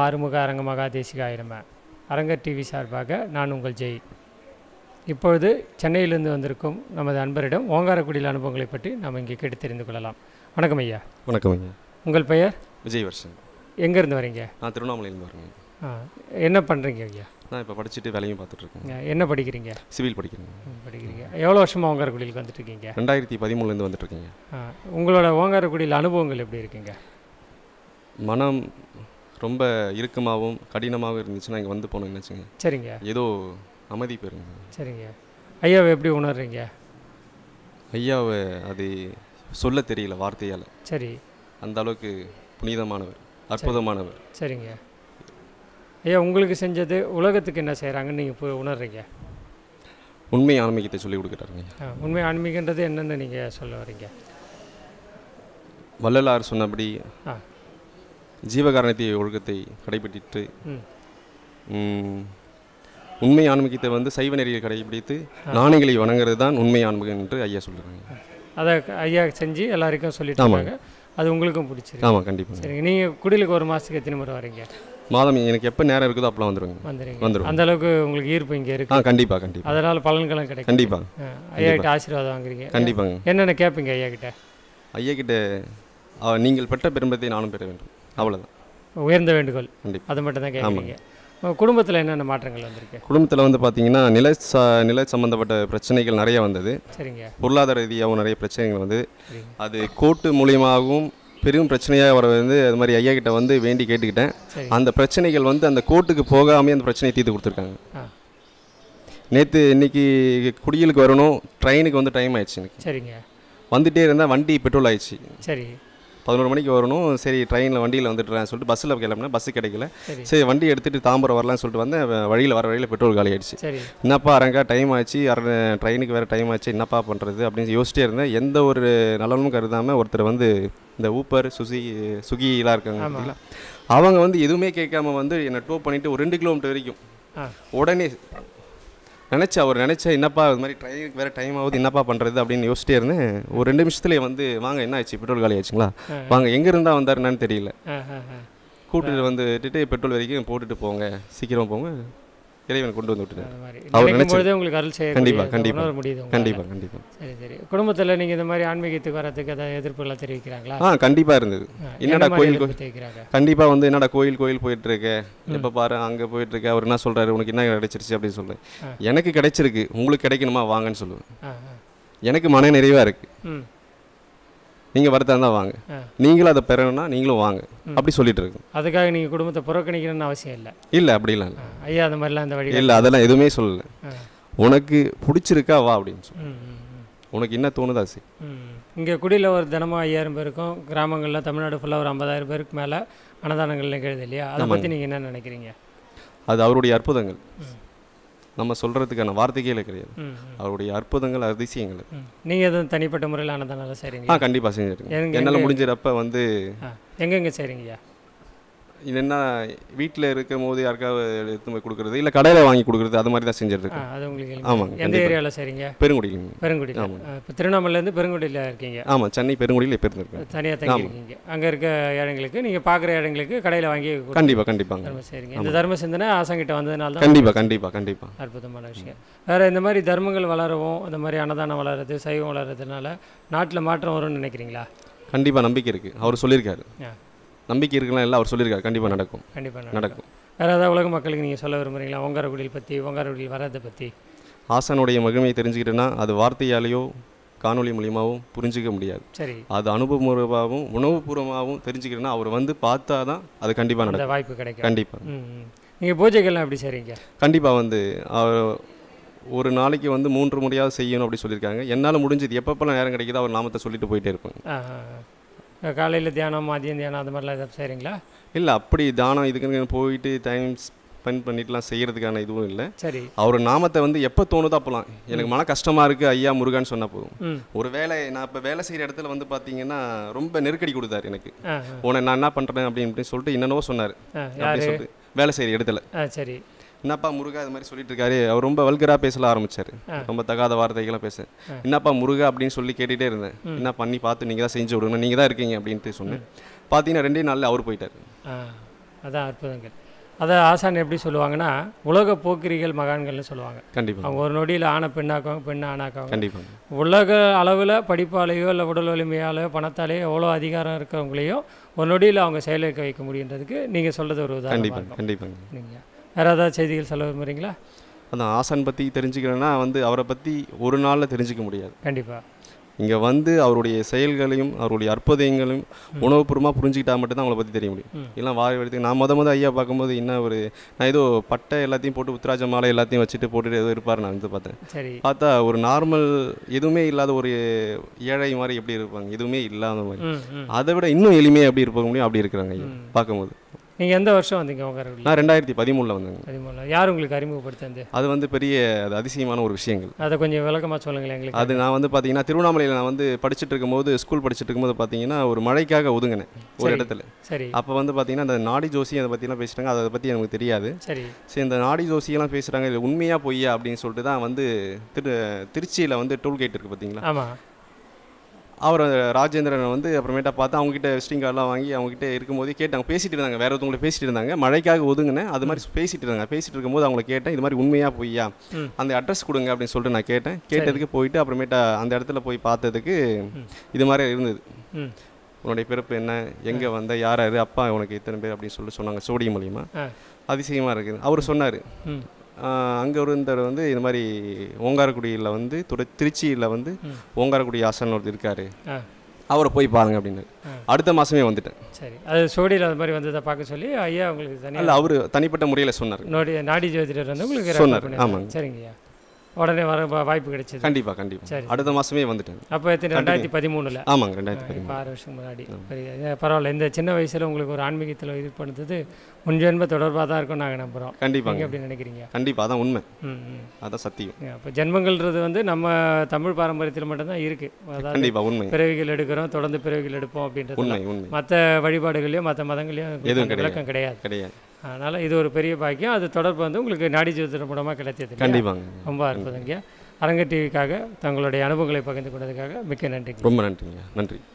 ஆறுமுக அரங்க மகா தேசிகாயிரம அரங்கர் டிவி சார்பாக நான் உங்கள் ஜெய் இப்பொழுது சென்னையிலிருந்து வந்திருக்கும் நமது அன்பரிடம் ஓங்காரக்குடியில் அனுபவங்களை பற்றி நாம் இங்கே கேட்டு தெரிந்து கொள்ளலாம் வணக்கம் ஐயா வணக்கம் ஐயா உங்கள் பெயர் விஜய் வருஷன் எங்கேருந்து வரீங்க நான் திருவண்ணாமலையிலேருந்து வரேங்க ஆ, என்ன பண்ணுறீங்க ஐயா நான் இப்போ படிச்சுட்டு வேலையும் பார்த்துட்ருக்கேன் ஆ, என்ன படிக்கிறீங்க சிவில் படிக்கிறேன் ம், படிக்கிறீங்க எவ்வளோ வருஷமாக ஓங்காரக்குடியிலுக்கு வந்துட்டு இருக்கீங்க ரெண்டாயிரத்தி பதிமூணுலேருந்து வந்துட்டுருக்கீங்க ஆ, உங்களோட ஓங்காரக்குடியில் அனுபவங்கள் எப்படி இருக்குங்க மனம் ரொம்ப இறுக்கமாகவும் கடினமாகவும் இருந்துச்சுன்னா இங்கே வந்து போனோம்னு வச்சுங்க சரிங்க ஏதோ அமைதி பெறுங்க சரிங்க ஐயாவை எப்படி உணர்றீங்க ஐயாவை அது சொல்ல தெரியல வார்த்தையால் சரி அந்த அளவுக்கு புனிதமானவர் அற்புதமானவர் சரிங்க ஐயா உங்களுக்கு செஞ்சது உலகத்துக்கு என்ன செய்கிறாங்கன்னு நீங்கள் இப்போ உணர்றீங்க உண்மை ஆன்மீகத்தை சொல்லி கொடுக்குறாருங்க ஆ, உண்மை ஆன்மீகன்றது என்னென்னு நீங்கள் சொல்ல வரீங்க வள்ளலார் சொன்னபடி ஆ ஜீவகாரணத்தை ஒழுக்கத்தை கடைபிடித்து ம் ம், உண்மை ஆன்மீகத்தை வந்து சைவ நெறியை கடைபிடித்து நாணயங்களை வணங்குறது தான் உண்மை ஆன்மீகம் என்று ஐயா சொல்கிறாங்க அதை க- ஐயா செஞ்சு எல்லாருக்கும் சொல்லிட்டு ஆமாங்க. இருக்காங்க அது உங்களுக்கும் பிடிச்சிருக்கு ஆமாம் கண்டிப்பாக சரிங்க நீங்கள் குடிலுக்கு ஒரு மாதத்துக்கு எத்தனை முறை வரீங்க மாதம் எனக்கு எப்போ நேரம் இருக்குதோ அப்போலாம் வந்துடுவேங்க வந்துடுங்க வந்துருவோம். அந்த அளவுக்கு உங்களுக்கு ஈர்ப்பு இங்கே ஆ இருக்கு கண்டிப்பாக கண்டிப்பாக அதனால் பலன்களும் கிடைக்கும் கண்டிப்பாக ஆ, ஐயா கிட்ட ஆசீர்வாதம் வாங்குறீங்க கண்டிப்பாங்க என்னென்ன கேட்பீங்க ஐயா கிட்ட ஐயா கிட்ட ஆ, நீங்கள் பெற்ற பெரும்பத்தை நானும் பெற வேண்டும் அவ்வளோதான் உயர்ந்த வேண்டுகோள் கண்டிப்பாக அதை மட்டும் தான் கேட்குறீங்க குடும்பத்தில் என்னென்ன மாற்றங்கள் வந்திருக்கு குடும்பத்தில் வந்து பார்த்தீங்கன்னா நில ச நில சம்மந்தப்பட்ட பிரச்சனைகள் நிறைய வந்தது சரிங்க பொருளாதார ரீதியாகவும் நிறைய பிரச்சனைகள் வந்து சரிங்க அது கோர்ட்டு மூலியமாகவும் பெரும் பிரச்சனையாக வர வந்து அது மாதிரி ஐயா கிட்ட வந்து வேண்டி கேட்டுக்கிட்டேன் சரி அந்த பிரச்சனைகள் வந்து அந்த கோர்ட்டுக்கு போகாமே அந்த பிரச்சனையை தீர்த்து கொடுத்துருக்காங்க ஆ நேற்று இன்னைக்கு குடியலுக்கு வரணும் ட்ரெயினுக்கு வந்து டைம் ஆயிடுச்சு எனக்கு சரிங்க வந்துட்டே இருந்தால் வண்டி பெட்ரோல் ஆயிடுச்சு சரி பதினோரு மணிக்கு வரணும் சரி ட்ரெயினில் வண்டியில் வந்துட்டுறேன் சொல்லிட்டு பஸ்ஸில் கிளம்புனேன் பஸ்ஸு கிடைக்கல சரி சரி வண்டி எடுத்துகிட்டு தாம்பரம் வரலாம்னு சொல்லிட்டு வந்தேன் வழியில் வர வழியில் பெட்ரோல் காலி ஆயிடுச்சு சரி என்னப்பா அரங்கா டைம் ஆச்சு அரை ட்ரெயினுக்கு வேறு டைம் ஆச்சு என்னப்பா பண்ணுறது அப்படின்னு யோசிச்சிட்டே இருந்தேன் எந்த ஒரு நலனும் கருதாமல் ஒருத்தர் வந்து இந்த ஊப்பர் சுசி சுகிலாம் இருக்காங்க ஆமா. பார்த்தீங்களா அவங்க வந்து எதுவுமே கேட்காம வந்து என்னை டோ பண்ணிவிட்டு ஒரு ரெண்டு கிலோமீட்டர் வரைக்கும் ஆ உடனே நினச்சா அவர் நினச்சா என்னப்பா இது மாதிரி ட்ரெயினுக்கு வேறு டைம் ஆகுது என்னப்பா பண்ணுறது அப்படின்னு யோசிச்சிட்டே இருந்தேன் ஒரு ரெண்டு நிமிஷத்துலேயே வந்து வாங்க என்ன ஆச்சு பெட்ரோல் காலி ஆச்சுங்களா ஆ. வாங்க எங்கே இருந்தால் வந்தார் என்னன்னு தெரியல ஆ ஆ ஆ கூட்டிட்டு வந்துட்டு பெட்ரோல் வரைக்கும் போட்டுட்டு போங்க சீக்கிரம் போங்க இறைவன் கொண்டு வந்து விட்டுட்டார் அது மாதிரி அவர் நினைக்கும் நினைச்சது. பொழுதே உங்களுக்கு அருள் செய்ய கண்டிப்பா, முடியுது, கண்டிப்பா. உணர முடியுது உங்களால. கண்டிப்பாக கண்டிப்பாக சரி சரி குடும்பத்தில் நீங்கள் இந்த மாதிரி ஆன்மீகத்துக்கு வரதுக்கு ஏதாவது எதிர்ப்புலாம் தெரிவிக்கிறாங்களா ஆ கண்டிப்பாக இருந்தது ஆ, என்னடா என்ன மாதிரி கோயில் எதிர்ப்பு தெரிவிக்கிறாங்க கண்டிப்பாக வந்து என்னடா கோயில் கோயில் போயிட்டு இருக்க எப்போ பாரு அங்கே போயிட்டு இருக்க அவர் என்ன சொல்றாரு உனக்கு என்ன கிடைச்சிருச்சு அப்படின்னு சொல்லுவேன் ஆ. எனக்கு கிடைச்சிருக்கு உங்களுக்கு கிடைக்கணுமா வாங்கன்னு சொல்லுவேன் ஆ ஆ எனக்கு மன நிறைவாக இருக்கு ம் நீங்கள் வரதா இருந்தால் வாங்க ஆ. நீங்களும் அதை பெறணும்னா நீங்களும் வாங்க அப்படி சொல்லிட்டு இருக்கு அதுக்காக நீங்கள் குடும்பத்தை புறக்கணிக்கணும்னு அவசியம் இல்லை இல்லை அப்படிலாம் இல்லை ஆ, ஐயா அந்த மாதிரிலாம் அந்த வழி இல்லை அதெல்லாம் எதுவுமே சொல்லலை ஆ உனக்கு பிடிச்சிருக்கா வா அப்படின்னு சொல்லு ம் ம் ம் உனக்கு என்ன தோணுதா சரி இங்கே குடியில் ஒரு தினமும் ஐயாயிரம் பேருக்கும் கிராமங்களில் தமிழ்நாடு ஃபுல்லாக ஒரு ஐம்பதாயிரம் பேருக்கு மேலே அன்னதானங்கள் நிகழுது இல்லையா அதை பற்றி நீங்கள் என்ன நினைக்கிறீங்க அது அவருடைய அற்புதங்கள் ம். நம்ம சொல்கிறதுக்கான வார்த்தைகளே கிடையாது ம் ம், அவருடைய அற்புதங்கள் அதிசயங்கள் ம் நீங்கள் எதுவும் தனிப்பட்ட முறையில் அன்னதானம் ஆ செய்கிறீங்களா கண்டிப்பாக செஞ்சுருக்கேன் எங்க- என்னால் எங்க- முடிஞ்சிடப்ப வந்து ஆ எங்கெங்கே செய்கிறீங்கய்யா இது என்ன வீட்டில் இருக்கும் போது யாருக்காவது எடுத்து போய் கொடுக்குறது இல்லை கடையில் வாங்கி கொடுக்குறது அது மாதிரி தான் செஞ்சுட்டு ஆ இருக்கேன் அது உங்களுக்கு ஆமாங்க, எந்த கண்டிப்பா. ஏரியாவில் செய்கிறீங்க பெருங்குடியில் பெருங்குடியில் ஆமாங்க. இப்போ திருவண்ணாமலேருந்து பெருங்குடியில் இருக்கீங்க ஆமாம் சென்னை பெருங்குடியில் இப்போ இருந்திருக்கேன் தனியாக தங்கியிருக்கீங்க அங்கே இருக்க இடங்களுக்கு நீங்கள் பார்க்குற இடங்களுக்கு கடையில் வாங்கி கொடுத்து கண்டிப்பாக கண்டிப்பாங்க தர்மம் செய்கிறீங்க இந்த தர்ம சிந்தனை ஆசங்கிட்ட வந்ததுனால தான் கண்டிப்பாக கண்டிப்பாக கண்டிப்பாக அற்புதமான விஷயம் வேறு இந்த மாதிரி தர்மங்கள் வளரவும் இந்த மாதிரி அன்னதானம் வளருது சைவம் வளர்றதுனால நாட்டில் மாற்றம் வரும்னு நினைக்கிறீங்களா கண்டிப்பாக நம்பிக்கை இருக்குது அவர் சொல்லியிருக்காரு ஆ நம்பிக்கை இருக்கலாம் இல்லை அவர் சொல்லியிருக்காரு கண்டிப்பாக நடக்கும் கண்டிப்பாக நடக்கும் வேறு ஏதாவது உலக மக்களுக்கு நீங்கள் சொல்ல விரும்புகிறீங்களா ஓங்காரக்குடியில் பற்றி ஓங்காரக்குடியில் வர்றதை பற்றி ஆசானுடைய மகிமையை தெரிஞ்சுக்கிட்டேன்னா அது வார்த்தையாலேயோ காணொளி மூலியமாகவும் புரிஞ்சிக்க முடியாது சரி அது அனுபவபூர்வமாகவும் உணவுபூர்வமாகவும் தெரிஞ்சுக்கிட்டேன்னா அவர் வந்து பார்த்தா தான் அது கண்டிப்பாக அந்த நடக்கும் வாய்ப்பு கிடைக்கும் கண்டிப்பாக ம் நீங்கள் பூஜைகள்லாம் எப்படி செய்கிறீங்க கண்டிப்பாக வந்து அவர் ஒரு நாளைக்கு வந்து மூன்று முறையாவது செய்யணும் அப்படி சொல்லியிருக்காங்க என்னால் முடிஞ்சது எப்பப்பெல்லாம் நேரம் கிடைக்குதோ அவர் நாமத்தை சொல்லிட்டு போயிட்டே இருப்பாங்க காலையில் தியானம் மதியம் தியானம் அது மாதிரிலாம் எதாவது செய்கிறீங்களா இல்லை அப்படி தானம் இதுக்குன்னு போயிட்டு டைம் ஸ்பெண்ட் பண்ணிட்டுலாம் செய்கிறதுக்கான இதுவும் இல்லை சரி அவர் நாமத்தை வந்து எப்போ தோணுதோ அப்போலாம் எனக்கு மன கஷ்டமாக இருக்குது ஐயா முருகான்னு சொன்னால் போதும் ம் ஒரு வேலை நான் இப்போ வேலை செய்கிற இடத்துல வந்து பார்த்தீங்கன்னா ரொம்ப நெருக்கடி கொடுத்தாரு எனக்கு ஆ உன்னை நான் என்ன பண்ணுறேன் அப்படின்னு இப்படின்னு சொல்லிட்டு என்னென்னவோ சொன்னார் ஆ அப்படி யார் சொல்லிட்டு வேலை செய்கிற இடத்துல ஆ சரி என்னப்பா முருகா இது மாதிரி சொல்லிட்டு இருக்காரு அவர் ரொம்ப வல்கரா பேசல ஆரம்பிச்சாரு ஆ. ரொம்ப தகாத வார்த்தைகள்லாம் பேச ஆ. என்னப்பா முருகா அப்படின்னு சொல்லி கேட்டுட்டே இருந்தேன் என்ன பண்ணி பார்த்து நீங்கள் தான் செஞ்சு விடுங்க நீங்கள் தான் இருக்கீங்க அப்படின்ட்டு சொன்னேன் பார்த்தீங்கன்னா ரெண்டே நாளில் அவர் போயிட்டார் ஆ அதான் அற்புதங்கள் அதை ஆசான் எப்படி சொல்லுவாங்கன்னா உலக போக்கிரிகள் மகான்கள்னு சொல்லுவாங்க கண்டிப்பாக அவங்க ஒரு நொடியில் ஆணை பெண்ணாக்குவாங்க பெண்ணை ஆணாக்குவாங்க கண்டிப்பாங்க உலக அளவில் படிப்பாலேயோ இல்லை உடல் வலிமையாலோ பணத்தாலேயோ எவ்வளோ அதிகாரம் இருக்கிறவங்களையும் ஒரு நொடியில் அவங்க செயலுக்க வைக்க முடியுன்றதுக்கு நீங்கள் சொல்கிறது ஒரு உதாரணமாக கண்டிப்பாங்க இருக்கும் கண்டிப்பாங்க நீங்கள் வேறு ஏதாவது செய்திகள் சொல்ல விரும்புகிறீங்களா அதான் ஆசான் பற்றி தெரிஞ்சுக்கிறேன்னா வந்து அவரை பற்றி ஒரு நாளில் தெரிஞ்சுக்க முடியாது கண்டிப்பாக இங்கே வந்து அவருடைய செயல்களையும் அவருடைய அற்புதங்களையும் உணவுபூர்வமாக புரிஞ்சுக்கிட்டா மட்டும்தான் அவங்கள பற்றி தெரிய முடியும் ம். இல்லை வாய் எடுத்து நான் முத முத ஐயா பார்க்கும்போது என்ன ஒரு நான் ஏதோ பட்டை எல்லாத்தையும் போட்டு உத்ராஜ மாலை எல்லாத்தையும் வச்சுட்டு போட்டுட்டு ஏதோ இருப்பார் நான் வந்து பார்த்தேன் சரி பார்த்தா ஒரு நார்மல் எதுவுமே இல்லாத ஒரு ஏழை மாதிரி எப்படி இருப்பாங்க எதுவுமே இல்லாத மாதிரி ம் ம் அதை விட இன்னும் எளிமையாக எப்படி இருக்க முடியும் அப்படி இருக்கிறாங்க ஐயா பார்க்கும்போது நீங்கள் எந்த வருஷம் வந்தீங்க உங்க ஊரில் நான் ரெண்டாயிரத்தி பதிமூணில் வந்தேங்க பதிமூணு யார் உங்களுக்கு அறிமுகப்படுத்தது அது வந்து பெரிய அது அதிசயமான ஒரு விஷயங்கள் அதை கொஞ்சம் விளக்கமாக சொல்லுங்களேன் எங்களுக்கு அது நான் வந்து பார்த்தீங்கன்னா திருவண்ணாமலையில் நான் வந்து படிச்சுட்டு இருக்கும்போது ஸ்கூல் படிச்சுட்டு இருக்கும்போது பார்த்தீங்கன்னா ஒரு மழைக்காக ஒதுங்கினேன் ஒரு சரி. இடத்துல சரி அப்போ வந்து பார்த்தீங்கன்னா அந்த நாடி ஜோசி அதை பற்றிலாம் பேசுகிறாங்க அதை பற்றி எனக்கு தெரியாது சரி சரி இந்த நாடி ஜோசியெல்லாம் பேசுகிறாங்க இது உண்மையா பொய்யா அப்படின்னு சொல்லிட்டு தான் வந்து திரு திருச்சியில் வந்து டோல்கேட் இருக்குது பார்த்தீங்களா ஆமாம் அவர் ராஜேந்திரன் வந்து அப்புறமேட்டா பார்த்து அவங்ககிட்ட விசிட்டிங் கார்டெலாம் வாங்கி அவங்ககிட்ட இருக்கும்போது கேட்டாங்க பேசிட்டு இருந்தாங்க வேற ஒருத்தவங்களை பேசிட்டு இருந்தாங்க மழைக்காக ஒதுங்கினேன் அது மாதிரி பேசிட்டு இருந்தாங்க பேசிட்டு இருக்கும்போது அவங்கள கேட்டேன் இது மாதிரி உண்மையா பொய்யா ம். அந்த அட்ரஸ் கொடுங்க அப்படின்னு சொல்லிட்டு நான் கேட்டேன் கேட்டதுக்கு போயிட்டு அப்புறமேட்டா அந்த இடத்துல போய் பார்த்ததுக்கு இது மாதிரி இருந்தது ம் உன்னுடைய பிறப்பு என்ன எங்கே வந்த யார் யார் அப்பா உனக்கு இத்தனை பேர் அப்படின்னு சொல்லிட்டு சொன்னாங்க சோடி மூலியமா ஆ அதிசயமாக இருக்குது அவர் சொன்னார் ம் அங்கே இருந்தவர் வந்து இந்த மாதிரி ஓங்காரக்குடியில் வந்து துறை திருச்சியில் வந்து ம். ஓங்காரக்குடி ஆசன் ஒருத்தர் இருக்காரு ஆ அவரை போய் பாருங்க அப்படின்னு ஆ. அடுத்த மாதமே வந்துட்டேன் சரி அது சோடியில் அது மாதிரி வந்ததை பார்க்க சொல்லி ஐயா உங்களுக்கு தனியாக இல்லை அவர் தனிப்பட்ட முறையில் சொன்னார் நோடி நாடி ஜோதிடர் வந்து உங்களுக்கு refer சொன்னார், பண்ணிருக்காரு. ஆமாங்க. சரிங்கய்யா உடனே வர வா- வாய்ப்பு கிடைச்சது கண்டிப்பாக கண்டிப்பாக சரி. அடுத்த மாதமே வந்துட்டேன் அப்போ எத்தனை ரெண்டாயிரத்தி பதிமூணில் ஆமாங்க ரெண்டாயிரத்தி பதிமூணு இப்போ ஆறு வருஷம் முன்னாடி சரி இது பரவாயில்ல இந்த சின்ன வயசில் உங்களுக்கு ஒரு ஆன்மீகத்தில் இது பண்ணுறது முன்ஜென்ம தொடர்பாக தான் இருக்கும் நாங்கள் நம்புகிறோம் கண்டிப்பாங்க நீங்கள் எப்படி நினைக்கிறீங்க கண்டிப்பாக அதான் உண்மை ம் ம் அதான் சத்தியம் அப்போ ஜென்மங்கள்ன்றது வந்து நம்ம தமிழ் பாரம்பரியத்தில் மட்டும்தான் இருக்குது அதாவது கண்டிப்பாக உண்மை பிறவிகள் எடுக்கிறோம் தொடர்ந்து பிறவிகள் எடுப்போம் அப்படின்றது உண்மை உண்மை மற்ற வழிபாடுகளையும் மற்ற மதங்களையும் உங்களுக்கு எதுவும் அந்த விளக்கம் கிடையாது கிடையாது அதனால் இது ஒரு பெரிய பாக்கியம் அது தொடர்பு வந்து உங்களுக்கு நாடி ஜோதிடம் மூலமாக கிடைத்தது இல்லையா? கண்டிப்பாங்க ரொம்ப அற்புதங்க அரங்க டிவிக்காக தங்களுடைய அனுபவங்களை பகிர்ந்து கொண்டதுக்காக மிக்க நன்றி ரொம்ப நன்றிங்க நன்றி